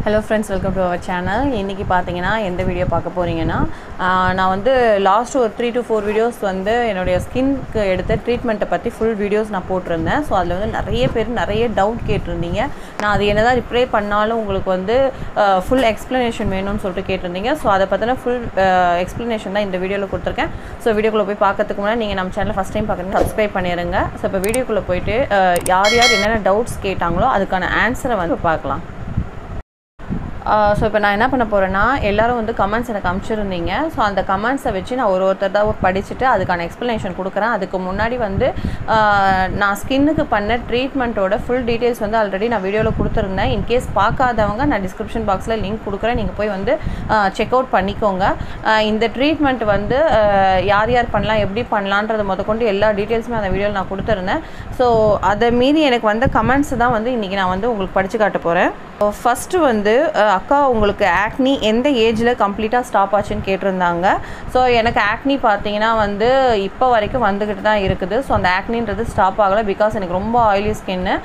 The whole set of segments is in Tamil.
hello friends welcome to our channel இன்றைக்கி பார்த்தீங்கன்னா எந்த வீடியோ பார்க்க போகிறீங்கன்னா ஆஹ் நான் வந்து லாஸ்ட் ஒரு த்ரீ டு ஃபோர் வீடியோஸ் வந்து என்னுடைய ஸ்கின்க்கு எடுத்த ட்ரீட்மெண்ட்டை பற்றி ஃபுல் வீடியோஸ் நான் போட்டிருந்தேன் ஸோ அதில் வந்து நிறைய பேர் நிறைய டவுட் கேட்டிருந்தீங்க நான் அது என்னதான் ரிப்ளை பண்ணாலும் உங்களுக்கு வந்து ஃபுல் எக்ஸ்ப்ளனேஷன் வேணும்னு சொல்லிட்டு கேட்டிருந்தீங்க ஸோ அதை பற்றின ஃபுல் எக்ஸ்ப்ளனேஷன் தான் இந்த வீடியோவில் கொடுத்துருக்கேன் ஸோ வீடியோக்குள்ளே போய் பார்க்கறதுக்கு முன்னாடி நீங்கள் நம்ம சேனலை ஃபஸ்ட் டைம் பார்க்குறீங்க சப்ஸ்கிரைப் பண்ணிடுங்க ஸோ இப்போ வீடியோக்குள்ளே போயிட்டு ஆஹ் யார் யார் என்னென்ன டவுட்ஸ் கேட்டாங்களோ அதுக்கான ஆன்சரை வந்து பார்க்கலாம் ஸோ இப்போ நான் என்ன பண்ண போகிறேன்னா எல்லாரும் வந்து கமெண்ட்ஸ் எனக்கு அனுப்பிச்சிருந்தீங்க ஸோ அந்த கமெண்ட்ஸை வச்சு நான் ஒரு ஒருத்தர் தான் படிச்சுட்டு அதுக்கான எக்ஸ்ப்ளனேஷன் கொடுக்குறேன் அதுக்கு முன்னாடி வந்து ஆஹ் நான் ஸ்கின்னுக்கு பண்ண ட்ரீட்மெண்ட்டோட ஃபுல் டீட்டெயில்ஸ் வந்து ஆல்ரெடி நான் வீடியோவில் கொடுத்துருந்தேன் இன்கேஸ் பார்க்காதவங்க நான் டிஸ்கிரிப்ஷன் பாக்ஸில் லிங்க் கொடுக்குறேன் நீங்கள் போய் வந்து செக் அவுட் பண்ணிக்கோங்க ஆஹ் இந்த ட்ரீட்மெண்ட் வந்து ஆஹ் யார் யார் பண்ணலாம் எப்படி பண்ணலான்றது முதற்கொண்டு எல்லா டீட்டெயில்ஸுமே அந்த வீடியோவில் நான் கொடுத்துருந்தேன் ஸோ அதை மீறி எனக்கு வந்து கமெண்ட்ஸ் தான் வந்து இன்றைக்கி நான் வந்து உங்களுக்கு படித்து காட்ட போகிறேன் ஃபஸ்ட்டு வந்து அஹ், அக்கா உங்களுக்கு ஆக்னி எந்த ஏஜில் கம்ப்ளீட்டாக ஸ்டாப் ஆச்சுன்னு கேட்டிருந்தாங்க ஸோ எனக்கு ஆக்னி பார்த்தீங்கன்னா வந்து இப்போ வரைக்கும் வந்துக்கிட்டு தான் இருக்குது ஸோ அந்த ஆக்னின்றது ஸ்டாப் ஆகலை பிகாஸ் எனக்கு ரொம்ப ஆயிலி ஸ்கின்னு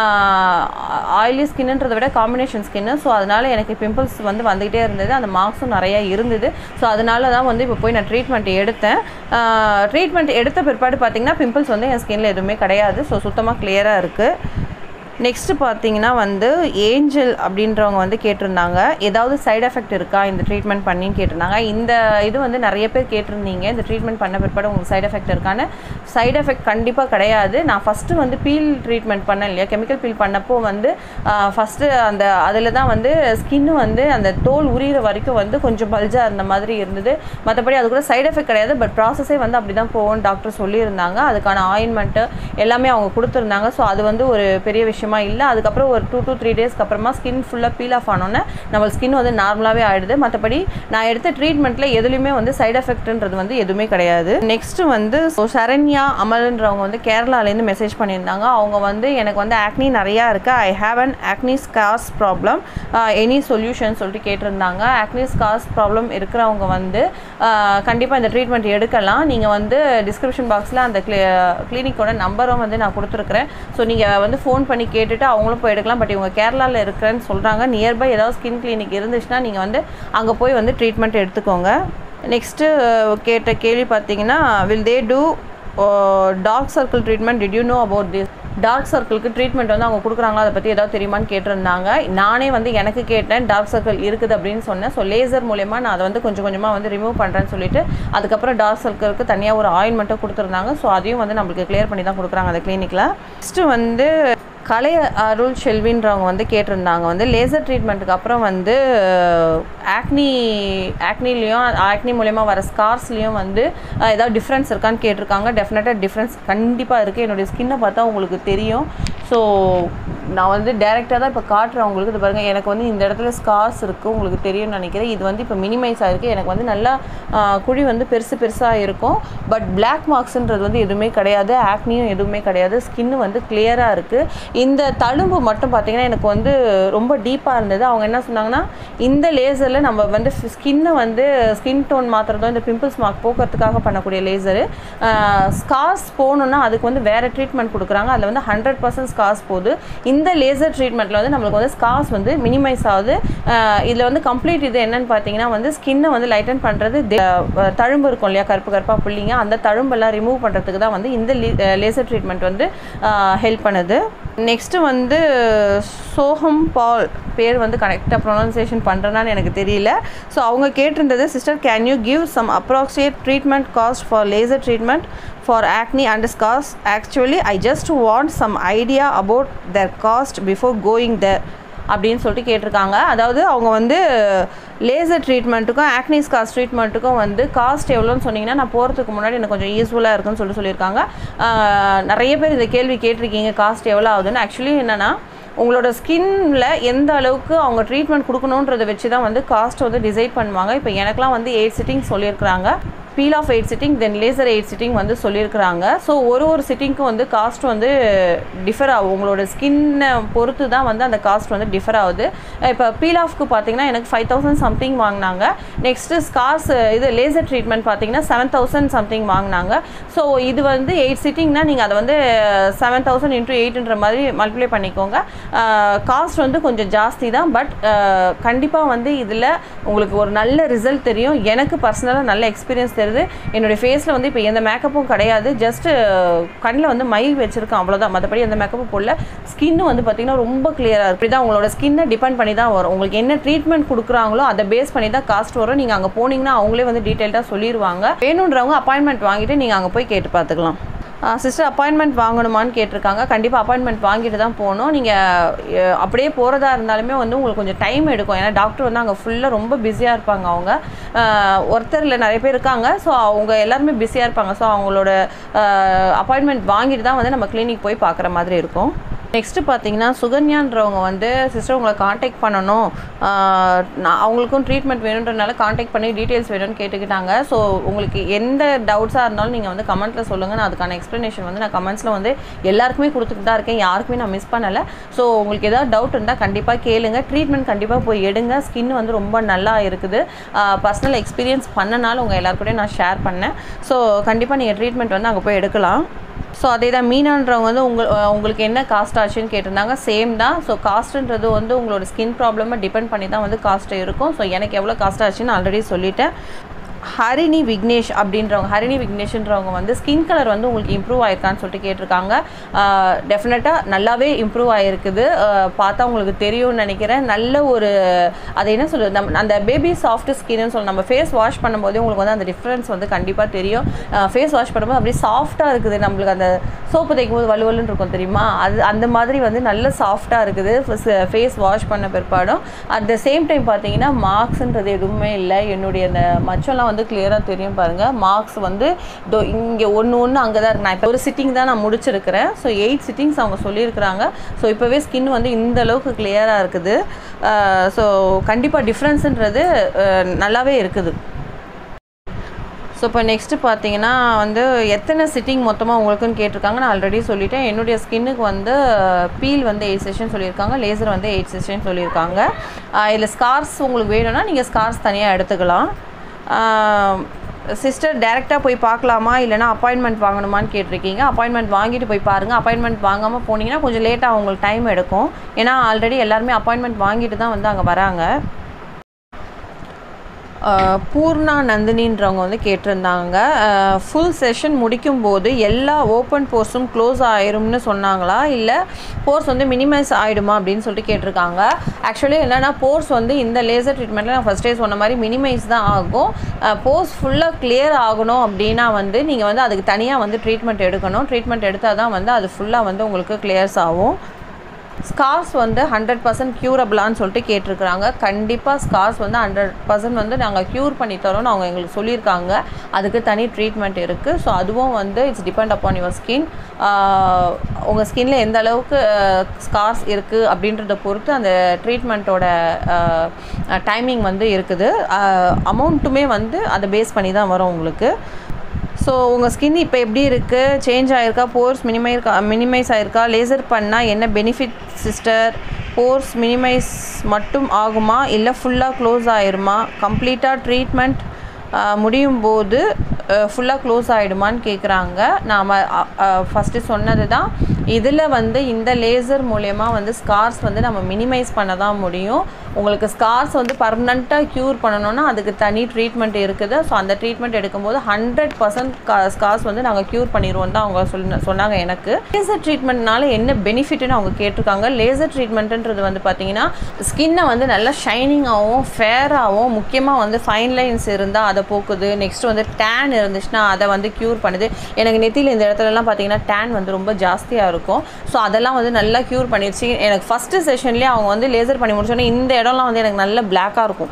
ஆயிலி ஸ்கின்னுன்றதை விட காம்பினேஷன் ஸ்கின்னு ஸோ அதனால் எனக்கு பிம்பிள்ஸ் வந்து வந்துக்கிட்டே இருந்தது அந்த மார்க்ஸும் நிறையா இருந்தது ஸோ அதனால தான் வந்து இப்போ போய் நான் ட்ரீட்மெண்ட் எடுத்தேன் ட்ரீட்மெண்ட் எடுத்த பிற்பாடு பார்த்தீங்கன்னா பிம்பிள்ஸ் வந்து என் ஸ்கின்ல எதுவுமே கிடையாது ஸோ சுத்தமாக கிளியராக இருக்குது நெக்ஸ்ட்டு பார்த்தீங்கன்னா வந்து ஏஞ்சல் அப்படின்றவங்க வந்து கேட்டிருந்தாங்க ஏதாவது சைடு எஃபெக்ட் இருக்கா இந்த ட்ரீட்மெண்ட் பண்ணின்னு கேட்டிருந்தாங்க இந்த இது வந்து நிறைய பேர் கேட்டிருந்தீங்க இந்த ட்ரீட்மெண்ட் பண்ண பிற்பாடு உங்களுக்கு சைடு எஃபெக்ட் இருக்கான்னு சைடு எஃபெக்ட் கண்டிப்பாக கிடையாது நான் ஃபஸ்ட்டு வந்து பீல் ட்ரீட்மெண்ட் பண்ணேன் இல்லையா கெமிக்கல் பீல் பண்ணப்போ வந்து ஃபஸ்ட்டு அந்த அதில் தான் வந்து ஸ்கின்னு வந்து அந்த தோல் உரிகிற வரைக்கும் வந்து கொஞ்சம் பல்ஜாக இருந்த மாதிரி இருந்தது மற்றபடி அது கூட சைடு எஃபெக்ட் கிடையாது பட் ப்ராசஸே வந்து அப்படி தான் போகும்னு டாக்டர் சொல்லியிருந்தாங்க அதுக்கான ஆயின்மெண்ட்டு எல்லாமே அவங்க கொடுத்துருந்தாங்க ஸோ அது வந்து ஒரு பெரிய விஷயமா இல்லை அதுக்கப்புறம் ஒரு டூ டூ த்ரீ டேஸ்க்கு அப்புறமா ஸ்கின் ஃபுல்லாக பீல் ஆஃப் ஆனோன்னே நம்ம ஸ்கின் வந்து நார்மலாகவே ஆயிடுது மற்றபடி நான் எடுத்த ட்ரீட்மெண்ட்டில் எதுலையுமே வந்து சைடு எஃபெக்ட்ன்றது வந்து எதுவுமே கிடையாது நெக்ஸ்ட் வந்து so சரண்யா அமல்ன்றவங்க வந்து கேரளாலேருந்து மெசேஜ் பண்ணியிருந்தாங்க அவங்க வந்து எனக்கு வந்து ஆக்னி நிறையா இருக்குது I have an acne scars problem any solution சொல்லிட்டு கேட்டிருந்தாங்க ஆக்னி ஸ்கார்ஸ் ப்ராப்ளம் இருக்கிறவங்க வந்து கண்டிப்பாக இந்த ட்ரீட்மெண்ட் எடுக்கலாம் நீங்கள் வந்து டிஸ்கிரிப்ஷன் பாக்ஸில் அந்த கிளினிக்கோட நம்பரும் வந்து நான் கொடுத்துருக்குறேன் ஸோ நீங்கள் வந்து ஃபோன் பண்ணி கேட்டுட்டு அவங்களும் போய் எடுக்கலாம் பட் இவங்க கேரளாவில் இருக்கிறேன்னு சொல்கிறாங்க நியர்பை ஏதாவது ஸ்கின் கிளினிக் இருந்துச்சுன்னா நீங்கள் வந்து அங்கே போய் வந்து ட்ரீட்மெண்ட் எடுத்துக்கோங்க நெக்ஸ்ட்டு கேட்ட கேள்வி பார்த்தீங்கன்னா will they do dark circle treatment did you know about this dark சர்க்கிளுக்கு ட்ரீட்மெண்ட் வந்து அவங்க கொடுக்குறாங்களா அதை பற்றி ஏதாவது தெரியுமான்னு கேட்டிருந்தாங்க நானே வந்து எனக்கு கேட்டேன் டார்க் சர்க்கிள் இருக்குது அப்படின்னு சொன்னேன் ஸோ லேசர் மூலயமா நான் அதை வந்து கொஞ்சம் கொஞ்சமாக வந்து ரிமூவ் பண்ணுறேன்னு சொல்லிட்டு அதுக்கப்புறம் டார்க் சர்க்கிளுக்கு தனியாக ஒரு ஆயின்மெண்ட்டும் கொடுத்துருந்தாங்க ஸோ அதையும் வந்து நம்மளுக்கு கிளியர் பண்ணி தான் கொடுக்குறாங்க அந்த கிளினிக்கில் நெக்ஸ்ட்டு வந்து கலை அருள் செல்வின்றவங்க வந்து கேட்டிருந்தாங்க வந்து லேசர் ட்ரீட்மெண்ட்டுக்கு அப்புறம் வந்து ஆக்னி ஆக்னிலையும் ஆக்னி மூலயமா வர ஸ்கார்ஸ்லேயும் வந்து அஹ், ஏதாவது டிஃப்ரென்ஸ் இருக்கான்னு கேட்டிருக்காங்க டெஃபினட்டாக டிஃப்ரென்ஸ் கண்டிப்பாக இருக்குது என்னுடைய ஸ்கின்னை பார்த்தா உங்களுக்கு தெரியும் ஸோ நான் வந்து டேரெக்டாக தான் இப்போ காட்டுறேன் உங்களுக்கு இது பாருங்கள் எனக்கு வந்து இந்த இடத்துல ஸ்கார்ஸ் இருக்குது உங்களுக்கு தெரியும்னு நினைக்கிறேன் இது வந்து இப்போ மினிமைஸ் ஆகிருக்கு எனக்கு வந்து நல்லா அஹ், குழி வந்து பெருசு பெருசாக இருக்கும் பட் பிளாக் மார்க்ஸ்ன்றது வந்து எதுவுமே கிடையாது ஆக்னியும் எதுவுமே கிடையாது ஸ்கின்னு வந்து கிளியராக இருக்குது இந்த தழும்பு மட்டும் பார்த்தீங்கன்னா எனக்கு வந்து ரொம்ப டீப்பாக இருந்தது அவங்க என்ன சொன்னாங்கன்னா இந்த லேசரில் நம்ம வந்து ஸ்கின்னை வந்து ஸ்கின் டோன் மாற்றுறதோ இந்த பிம்பிள்ஸ் மார்க் போக்குறதுக்காக பண்ணக்கூடிய லேசரு ஸ்கார்ஸ் போகணுன்னா அதுக்கு வந்து வேறு ட்ரீட்மெண்ட் கொடுக்குறாங்க அதில் வந்து ஹண்ட்ரட் பர்சன்ட் ஸ்கார்ஸ் போகுது இந்த லேசர் ட்ரீட்மெண்ட்டில் வந்து நம்மளுக்கு வந்து ஸ்கார்ஸ் வந்து மினிமைஸ் ஆகுது இதில் வந்து கம்ப்ளீட் இது என்னன்னு பார்த்தீங்கன்னா வந்து ஸ்கின்னை வந்து லைட்டன் பண்ணுறது தழும்பு இருக்கும் இல்லையா கருப்பு கருப்பாக புள்ளிங்க அந்த தழும்பெல்லாம் ரிமூவ் பண்ணுறதுக்கு தான் வந்து இந்த லேசர் ட்ரீட்மெண்ட் வந்து ஹெல்ப் பண்ணுது நெக்ஸ்ட்டு வந்து சோஹம் பால் பேர் வந்து கரெக்டாக ப்ரொனன்சியேஷன் பண்ணுறேனான்னு எனக்கு தெரியல ஸோ அவங்க கேட்டிருந்தது sister can you give some approximate treatment cost for laser treatment for acne and scars actually I just want some idea about the cost before going there அப்படின்னு சொல்லிட்டு கேட்டிருக்காங்க அதாவது அவங்க வந்து லேசர் ட்ரீட்மெண்ட்டுக்கும் ஆக்னி ஸ்கார்ஸ் ட்ரீட்மெண்ட்டுக்கும் வந்து காஸ்ட் எவ்வளோன்னு சொன்னீங்கன்னா நான் போகிறதுக்கு முன்னாடி எனக்கு கொஞ்சம் யூஸ்ஃபுல்லாக இருக்குன்னு சொல்லிட்டு சொல்லியிருக்காங்க ஆஹ் நிறைய பேர் இந்த கேள்வி கேட்டிருக்கீங்க காஸ்ட் எவ்வளோ ஆகுதுன்னு ஆக்சுவலி என்னென்னா உங்களோட ஸ்கின்ல எந்த அளவுக்கு அவங்க ட்ரீட்மெண்ட் கொடுக்கணுன்றதை வச்சு தான் வந்து காஸ்ட் வந்து டிசைட் பண்ணுவாங்க இப்போ எனக்குலாம் வந்து எயிட் சிட்டிங் சொல்லியிருக்கிறாங்க peel off eight sitting then laser eight sitting வந்து சொல்லியிருக்கிறாங்க ஸோ ஒரு ஒரு சிட்டிங்க்கும் வந்து காஸ்ட் வந்து டிஃபர் ஆகும் உங்களோட ஸ்கின்னை பொறுத்து தான் வந்து அந்த காஸ்ட் வந்து டிஃபர் ஆகுது இப்போ பீல் ஆஃப்க்கு பார்த்தீங்கன்னா எனக்கு ஃபைவ் தௌசண்ட் சம்திங் வாங்கினாங்க நெக்ஸ்ட்டு ஸ்கார்ஸ் இது லேசர் ட்ரீட்மெண்ட் பார்த்தீங்கன்னா செவன் தௌசண்ட் சம்திங் வாங்கினாங்க ஸோ இது வந்து எயிட் சிட்டிங்னா நீங்கள் அதை வந்து செவன் தௌசண்ட் இன்ட்டு எயிட்ன்ற மாதிரி மல்டிப்ளை பண்ணிக்கோங்க காஸ்ட் வந்து கொஞ்சம் ஜாஸ்தி தான் பட் கண்டிப்பாக வந்து இதில் உங்களுக்கு ஒரு நல்ல ரிசல்ட் தெரியும் எனக்கு பர்சனலாக நல்ல எக்ஸ்பீரியன்ஸ் தெரியுது என்னுடைய ஃபேஸில் வந்து இப்போ எந்த மேக்கப்பும் கிடையாது ஜஸ்ட்டு கண்ணில் வந்து மை வச்சுருக்கேன் அவ்வளோதான் மற்றபடி எந்த மேக்கப்பும் போடல ஸ்கின்னு வந்து பார்த்திங்கன்னா ரொம்ப கிளியராக இருக்குது இப்படி தான் உங்களோட ஸ்கின்னை டிபெண்ட் பண்ணி தான் வரும் உங்களுக்கு என்ன ட்ரீட்மெண்ட் கொடுக்குறாங்களோ அதை பேஸ் பண்ணி தான் காஸ்ட் வரும் நீங்கள் அங்கே போனீங்கன்னா அவங்களே வந்து டீட்டெயில்டாக சொல்லிடுவாங்க வேணுன்றவங்க அப்பாயின்மெண்ட் வாங்கிட்டு நீங்கள் அங்கே போய் கேட்டு பார்த்துக்கலாம் சிஸ்டர் அப்பாயின்மெண்ட் வாங்கணுமான்னு கேட்டிருக்காங்க கண்டிப்பாக அப்பாயின்மெண்ட் வாங்கிட்டு தான் போகணும் நீங்கள் அப்படியே போகிறதா இருந்தாலுமே வந்து உங்களுக்கு கொஞ்சம் டைம் எடுக்கும் ஏன்னா டாக்டர் வந்து அங்கே ஃபுல்லாக ரொம்ப பிஸியாக இருப்பாங்க அவங்க அஹ், ஒருத்தர் இல்லை நிறைய பேர் இருக்காங்க ஸோ அவங்க எல்லாருமே பிஸியாக இருப்பாங்க ஸோ அவங்களோட அப்பாயின்மெண்ட் வாங்கிட்டு தான் வந்து நம்ம கிளினிக் போய் பார்க்குற மாதிரி இருக்கும் நெக்ஸ்ட்டு பார்த்தீங்கன்னா சுகன்யான்றவங்க வந்து சிஸ்டர் உங்களை காண்டாக்ட் பண்ணணும் ஆஹ் நான் அவங்களுக்கும் ட்ரீட்மெண்ட் வேணுன்றனால காண்டாக்ட் பண்ணி டீட்டெயில்ஸ் வேணும்னு கேட்டுக்கிட்டாங்க ஸோ உங்களுக்கு எந்த டவுட்ஸாக இருந்தாலும் நீங்கள் வந்து கமெண்ட்டில் சொல்லுங்கள் நான் அதுக்கான எக்ஸ்ப்ளனேஷன் வந்து நான் கமெண்ட்ஸில் வந்து எல்லாருக்குமே கொடுத்துட்டு தான் இருக்கேன் யாருக்குமே நான் மிஸ் பண்ணலை ஸோ உங்களுக்கு ஏதாவது டவுட் இருந்தால் கண்டிப்பாக கேளுங்க ட்ரீட்மெண்ட் கண்டிப்பாக போய் எடுங்க ஸ்கின் வந்து ரொம்ப நல்லா இருக்குது பர்சனல் எக்ஸ்பீரியன்ஸ் பண்ணனால உங்கள் எல்லாருக்கூடயும் நான் ஷேர் பண்ணேன் ஸோ கண்டிப்பாக நீங்கள் ட்ரீட்மெண்ட் வந்து அங்கே போய் எடுக்கலாம் ஸோ அதே தான் மீனான்றவங்க வந்து உங்கள் உங்களுக்கு என்ன காஸ்ட் ஆச்சுன்னு கேட்டிருந்தாங்க சேம் தான் ஸோ காஸ்ட்டுன்றது வந்து உங்களோட ஸ்கின் ப்ராப்ளமை டிபெண்ட் பண்ணி தான் வந்து காஸ்ட் இருக்கும் ஸோ எனக்கு எவ்வளோ காஸ்ட் ஆச்சுன்னு ஆல்ரெடி சொல்லிட்டேன் ஹரிணி விக்னேஷ் அப்படின்றவங்க ஹரிணி விக்னேஷ்ன்றவங்க வந்து ஸ்கின் கலர் வந்து உங்களுக்கு இம்ப்ரூவ் ஆயிருக்கான்னு சொல்லிட்டு கேட்டிருக்காங்க டெஃபினட்டாக நல்லாவே இம்ப்ரூவ் ஆகிருக்குது பார்த்தா உங்களுக்கு தெரியும்னு நினைக்கிறேன் நல்ல ஒரு அது என்ன சொல்கிறது நம்ம அந்த பேபி சாஃப்ட் ஸ்கின்னு சொல்லி நம்ம ஃபேஸ் வாஷ் பண்ணும்போதே உங்களுக்கு வந்து அந்த டிஃப்ரென்ஸ் வந்து கண்டிப்பாக தெரியும் ஃபேஸ் வாஷ் பண்ணும்போது அப்படியே சாஃப்டாக இருக்குது நம்மளுக்கு அந்த சோப்பு தேய்க்கும் போது வலுவலுன்னு இருக்கும் தெரியுமா அது அந்த மாதிரி வந்து நல்ல சாஃப்டாக இருக்குது ஃபேஸ் வாஷ் பண்ண பிற்பாடும் அட் த சேம் டைம் பார்த்தீங்கன்னா மார்க்ஸ்ன்றது எதுவுமே இல்லை என்னுடைய அந்த மச்சம்லாம் வந்து கிளியராக தெரியும் பாருங்கள் மார்க்ஸ் வந்து இதோ இங்கே ஒன்று ஒன்று அங்கே தான் இருக்கு நான் இப்போ ஒரு சிட்டிங் தான் நான் முடிச்சிருக்கிறேன் ஸோ எயிட் சிட்டிங்ஸ் அவங்க சொல்லியிருக்கிறாங்க ஸோ இப்போவே ஸ்கின் வந்து இந்த அளவுக்கு கிளியராக இருக்குது ஸோ கண்டிப்பாக டிஃப்ரென்ஸுன்றது நல்லாவே இருக்குது ஸோ இப்போ நெக்ஸ்ட்டு பார்த்தீங்கன்னா வந்து எத்தனை சிட்டிங் மொத்தமாக உங்களுக்குன்னு கேட்டிருக்காங்க நான் ஆல்ரெடி சொல்லிட்டேன் என்னுடைய ஸ்கின்னுக்கு வந்து பீல் வந்து எயிட் செஷன் சொல்லியிருக்காங்க லேசர் வந்து எயிட் செஷன் சொல்லியிருக்காங்க இதில் ஸ்கார்ஸ் உங்களுக்கு வேணும்னா நீங்கள் ஸ்கார்ஸ் தனியாக எடுத்துக்கலாம் சிஸ்டர் டேரெக்டாக போய் பார்க்கலாமா இல்லைனா அப்பாயின்மெண்ட் வாங்கணுமான்னு கேட்டிருக்கீங்க அப்பாயின்மெண்ட் வாங்கிட்டு போய் பாருங்கள் அப்பாயின்மெண்ட் வாங்காமல் போனீங்கன்னா கொஞ்சம் லேட்டாக உங்களுக்கு டைம் எடுக்கும் ஏன்னா ஆல்ரெடி எல்லாருமே அப்பாயின்மெண்ட் வாங்கிட்டு தான் வந்து அங்கே வராங்க அஹ் பூர்ணா நந்தினின்றவங்க வந்து கேட்டிருந்தாங்க ஃபுல் செஷன் முடிக்கும்போது எல்லா ஓப்பன் போர்ஸும் க்ளோஸ் ஆயிரும்னு சொன்னாங்களா இல்லை போர்ஸ் வந்து மினிமைஸ் ஆகிடுமா அப்படின்னு சொல்லிட்டு கேட்டிருக்காங்க ஆக்சுவலி என்னென்னா போர்ஸ் வந்து இந்த லேசர் ட்ரீட்மெண்ட்டில் நான் ஃபஸ்ட்டே சொன்ன மாதிரி மினிமைஸ் தான் ஆகும் போர்ஸ் ஃபுல்லாக கிளியர் ஆகணும் அப்படின்னா வந்து நீங்கள் வந்து அதுக்கு தனியாக வந்து ட்ரீட்மெண்ட் எடுக்கணும் ட்ரீட்மெண்ட் எடுத்தால் தான் வந்து அது ஃபுல்லாக வந்து உங்களுக்கு கிளியர்ஸ் ஆகும் ஸ்கார்ஸ் வந்து ஹண்ட்ரட் பர்சன்ட் க்யூரபிளான்னு சொல்லிட்டு கேட்டிருக்கிறாங்க கண்டிப்பாக ஸ்கார்ஸ் வந்து ஹண்ட்ரட் பர்சன்ட் வந்து நாங்கள் க்யூர் பண்ணி தரோம்னு அவங்க எங்களுக்கு சொல்லியிருக்காங்க அதுக்கு தனி ட்ரீட்மெண்ட் இருக்குது ஸோ அதுவும் வந்து it's depend upon your skin உங்கள் ஸ்கின்ல எந்த அளவுக்கு ஸ்கார்ஸ் இருக்குது அப்படின்றத பொறுத்து அந்த ட்ரீட்மெண்ட்டோட டைமிங் வந்து இருக்குது அமௌண்ட்டுமே வந்து அதை பேஸ் பண்ணி தான் வரும் உங்களுக்கு ஸோ உங்கள் ஸ்கின் இப்போ எப்படி இருக்குது சேஞ்ச் ஆகிருக்கா போர்ஸ் மினிமை மினிமைஸ் ஆகிருக்கா லேசர் பண்ணால் என்ன பெனிஃபிட் சிஸ்டர் போர்ஸ் மினிமைஸ் மட்டும் ஆகுமா இல்லை ஃபுல்லாக க்ளோஸ் ஆயிருமா கம்ப்ளீட்டாக ட்ரீட்மெண்ட் முடியும் போது ஃபுல்லாக க்ளோஸ் ஆகிடுமான்னு கேட்குறாங்க நாம் ஃபஸ்ட்டு சொன்னது தான் இதில் வந்து இந்த லேசர் மூலயமா வந்து ஸ்கார்ஸ் வந்து நம்ம மினிமைஸ் பண்ண தான் முடியும் உங்களுக்கு ஸ்கார்ஸ் வந்து பர்மனண்ட்டாக க்யூர் பண்ணணும்னா அதுக்கு தனி ட்ரீட்மெண்ட் இருக்குது ஸோ அந்த ட்ரீட்மெண்ட் எடுக்கும்போது ஹண்ட்ரட் பர்சன்ட் ஸ்கார்ஸ் வந்து நாங்கள் க்யூர் பண்ணிடுவோம் தான் அவங்க சொன்ன சொன்னாங்க எனக்கு லேசர் ட்ரீட்மெண்ட்னால என்ன பெனிஃபிட்னு அவங்க கேட்டிருக்காங்க லேசர் ட்ரீட்மெண்ட்டுன்றது வந்து பார்த்தீங்கன்னா ஸ்கின்னை வந்து நல்லா ஷைனிங்காகவும் ஃபேராகவும் முக்கியமாக வந்து ஃபைன் லைன்ஸ் இருந்தால் அதை போக்குது நெக்ஸ்ட் வந்து டேன் இருந்துச்சுன்னா அதை வந்து க்யூர் பண்ணுது எனக்கு நெத்தியில் இந்த இடத்துலலாம் பார்த்தீங்கன்னா டேன் வந்து ரொம்ப ஜாஸ்தியாக இருக்கும் ஸோ அதெல்லாம் வந்து நல்லா க்யூர் பண்ணிடுச்சு எனக்கு ஃபஸ்ட்டு செஷன்லேயே அவங்க வந்து லேசர் பண்ணி முடிச்சோன்னே இந்த இடம்லாம் வந்து எனக்கு நல்ல பிளாக்காக இருக்கும்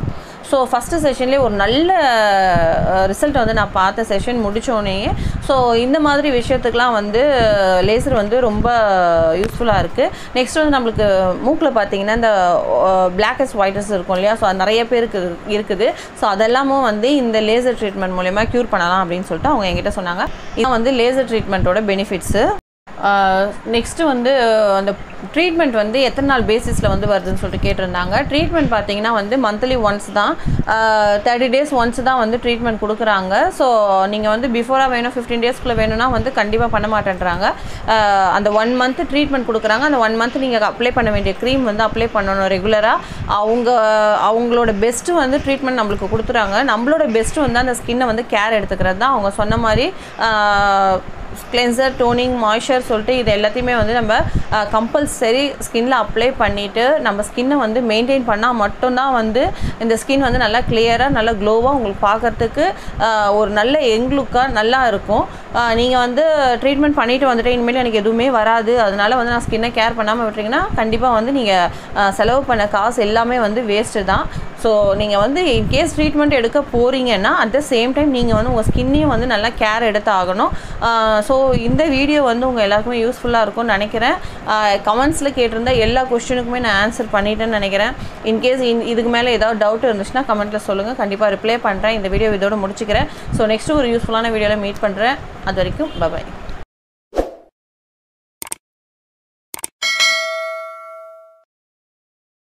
ஸோ ஃபஸ்ட்டு செஷன்லேயே ஒரு நல்ல ரிசல்ட் வந்து நான் பார்த்த செஷன் முடித்தோடனே ஸோ இந்த மாதிரி விஷயத்துக்கெலாம் வந்து லேசர் வந்து ரொம்ப யூஸ்ஃபுல்லாக இருக்குது நெக்ஸ்ட் வந்து நம்மளுக்கு மூக்கில் பார்த்தீங்கன்னா இந்த பிளாக்கஸ் ஒயிட்டஸ் இருக்கும் இல்லையா ஸோ அது நிறைய பேருக்கு இருக்குது ஸோ அதெல்லாமும் வந்து இந்த லேசர் ட்ரீட்மெண்ட் மூலயமா க்யூர் பண்ணலாம் அப்படின்னு சொல்லிட்டு அவங்க என்கிட்ட சொன்னாங்க இது வந்து லேசர் ட்ரீட்மெண்ட்டோட பெனிஃபிட்ஸு நெக்ஸ்ட்டு வந்து அந்த ட்ரீட்மெண்ட் வந்து எத்தனை நாள் பேசிஸில் வந்து வருதுன்னு சொல்லிட்டு கேட்டிருந்தாங்க ட்ரீட்மெண்ட் பார்த்தீங்கன்னா வந்து மந்த்லி ஒன்ஸ் தான் தேர்ட்டி டேஸ் ஒன்ஸ் தான் வந்து ட்ரீட்மெண்ட் கொடுக்குறாங்க ஸோ நீங்கள் வந்து பிஃபோராக வேணும் ஃபிஃப்டீன் டேஸ்க்குள்ளே வேணும்னா வந்து கண்டிப்பாக பண்ண மாட்டேன்றாங்க ஆஹ் அந்த ஒன் மந்த் ட்ரீட்மெண்ட் கொடுக்குறாங்க அந்த ஒன் மந்த் நீங்கள் அப்ளை பண்ண வேண்டிய க்ரீம் வந்து அப்ளை பண்ணணும் ரெகுலராக அவங்க அவங்களோட பெஸ்ட்டு வந்து ட்ரீட்மெண்ட் நம்மளுக்கு கொடுத்துறாங்க நம்மளோட பெஸ்ட்டு வந்து அந்த ஸ்கின்னை வந்து கேர் எடுத்துக்கிறது தான் அவங்க சொன்ன மாதிரி கிளென்சர் டோனிங் மாய்ஸ்சர் சொல்லிட்டு இது எல்லாத்தையுமே வந்து நம்ம கம்பல்சரி ஸ்கின்ல அப்ளை பண்ணிவிட்டு நம்ம ஸ்கின்னை வந்து மெயின்டைன் பண்ணால் மட்டும்தான் வந்து இந்த ஸ்கின் வந்து நல்லா கிளியராக நல்லா க்ளோவாக உங்களுக்கு பார்க்கறதுக்கு ஆஹ், ஒரு நல்ல யங் லுக்காக நல்லா இருக்கும் நீங்கள் வந்து ட்ரீட்மெண்ட் பண்ணிட்டு வந்துட்டு இனிமேல் எனக்கு எதுவுமே வராது அதனால வந்து நான் ஸ்கின்னை கேர் பண்ணாமல் விட்டுறீங்கன்னா கண்டிப்பாக வந்து நீங்கள் செலவு பண்ண காசு எல்லாமே வந்து வேஸ்ட்டு தான் ஸோ நீங்கள் வந்து இன்கேஸ் ட்ரீட்மெண்ட் எடுக்க போகிறீங்கன்னா அட் த சேம் டைம் நீங்கள் வந்து உங்கள் ஸ்கின்னையும் வந்து நல்லா கேர் எடுத்து ஆகணும் ஸோ இந்த வீடியோ வந்து உங்கள் எல்லாருக்குமே யூஸ்ஃபுல்லாக இருக்கும்னு நினைக்கிறேன் கமெண்ட்ஸில் கேட்டிருந்த எல்லா கொஸ்டினுக்குமே நான் ஆன்சர் பண்ணிட்டேன்னு நினைக்கிறேன் இன்கேஸ் இதுக்கு மேலே ஏதாவது டவுட் இருந்துச்சுன்னா கமெண்ட்டில் சொல்லுங்கள் கண்டிப்பாக ரிப்ளை பண்ணுறேன் இந்த வீடியோ இதோட முடிச்சுக்கிறேன் ஸோ நெக்ஸ்ட் ஒரு யூஸ்ஃபுல்லான வீடியோவில் மீட் பண்ணுறேன் அது வரைக்கும் பபாய்